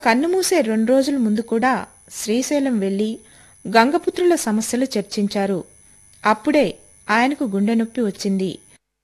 కన్నుమూసే రెండు రోజుల ముందు కూడా శ్రీశైలం వెళ్లి గంగపుత్రుల సమస్యలు చర్చించారు అప్పుడే ఆయనకు గుండె నొప్పి వచ్చింది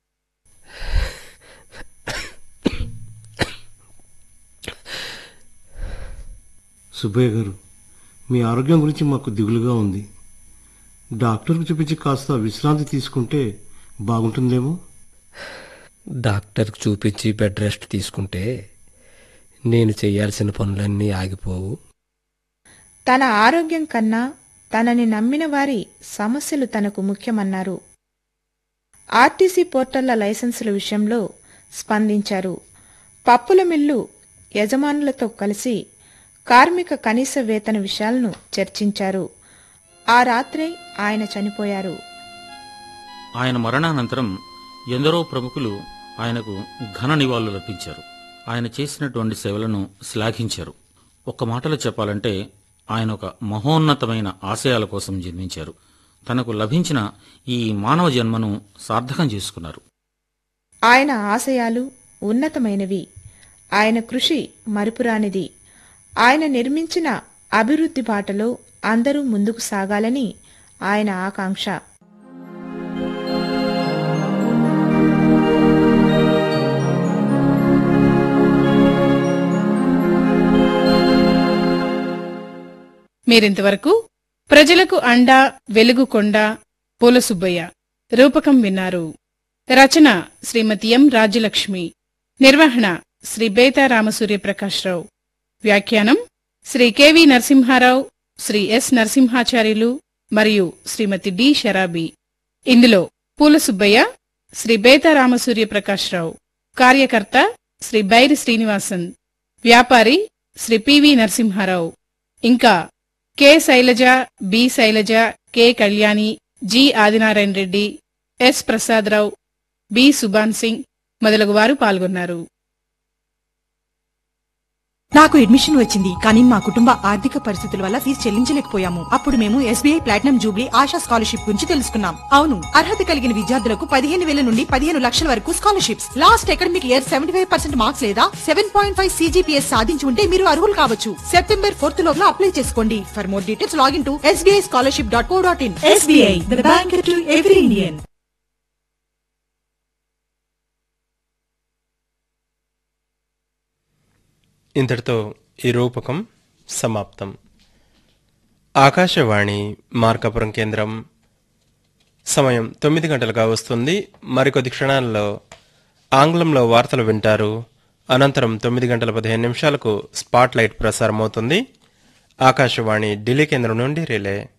సుబ్బయ్య గారు మీ ఆరోగ్యం గురించి మాకు దిగులుగా ఉంది డాక్టర్కు చూపించి కాస్త విశ్రాంతి తీసుకుంటే బాగుంటుందేమో డాక్టర్కి చూపించి బెడ్ రెస్ట్ తీసుకుంటే నేను చేయాల్సిన పనులన్నీ ఆగిపోవు తన ఆరోగ్యం కన్నా తనని నమ్మిన వారి సమస్యలు తనకు ముఖ్యమన్నారు ఆర్టీసీ పోర్టళ్ల లైసెన్సుల విషయంలో స్పందించారు పప్పుల మిల్లు యజమానులతో కలిసి కార్మిక కనీస వేతన విషయాలను చర్చించారు ఆ రాత్రే ఆయన చనిపోయారు ఆయన మరణానంతరం ఎందరో ప్రముఖులు ఆయనకు ఘన నివాళులర్పించారు ఆయన చేసినటువంటి సేవలను శ్లాఘించారు ఒక్క మాటలో చెప్పాలంటే ఆయన ఒక మహోన్నతమైన ఆశయాల కోసం జన్మించారు తనకు లభించిన ఈ మానవ జన్మను సార్థకం చేసుకున్నారు ఆయన ఆశయాలు ఉన్నతమైనవి ఆయన కృషి మరుపురానిది ఆయన నిర్మించిన అభివృద్ధి బాటలో అందరూ ముందుకు సాగాలని ఆయన ఆకాంక్ష మీరింతవరకు ప్రజలకు అండ వెలుగు కొండ పూల సుబ్బయ్య రూపకం విన్నారు రచన శ్రీమతి ఎం రాజ్యలక్ష్మి నిర్వహణ శ్రీ బేతా రామసూర్యప్రకాశ్రావు వ్యాఖ్యానం శ్రీ కెవి నరసింహారావు శ్రీ ఎస్ నరసింహాచార్యులు మరియు శ్రీమతి డి షరాబి ఇందులో పూల సుబ్బయ్య శ్రీ బేతా రామసూర్యప్రకాశ్రావు కార్యకర్త శ్రీ బైరి శ్రీనివాసన్ వ్యాపారి శ్రీ పివి నరసింహారావు ఇంకా K Sailaja B Sailaja K Kalyani G Adinarayana Reddy S Prasadarao B Subhan Singh మొదలగు వారు పాల్గొన్నారు నాకు అడ్మిషన్ వచ్చింది కానీ మా కుటుంబ ఆర్థిక పరిస్థితుల వల్ల ఫీజు చెల్లించలేకపోయాము అప్పుడు మేము SBI platinum jubilee Asha scholarship గురించి తెలుసుకున్నాం అవును అర్హత కలిగిన విద్యార్థులకు పదిహేను వేల నుండి పదిహేను లక్షల వరకు scholarships last academic year seventy five percent marks లేదా సెవెన్ పాయింట్ ఫైవ్ సీజీపీఎస్ సాధించి ఉంటే మీరు అర్హులు కావచ్చు సెప్టెంబర్ ఫోర్త్ లోగా అప్లై చేసుకోండి for more details log in to SBI scholarship dot co dot in SBI the bank to every Indian ఇంతటితో ఈ రూపకం సమాప్తం ఆకాశవాణి మార్కాపురం కేంద్రం సమయం తొమ్మిది గంటలుగా వస్తుంది మరికొద్ది క్షణాల్లో ఆంగ్లంలో వార్తలు వింటారు అనంతరం తొమ్మిది గంటల పదిహేను నిమిషాలకు స్పాట్ లైట్ ప్రసారం అవుతుంది ఆకాశవాణి ఢిల్లీ కేంద్రం నుండి రిలే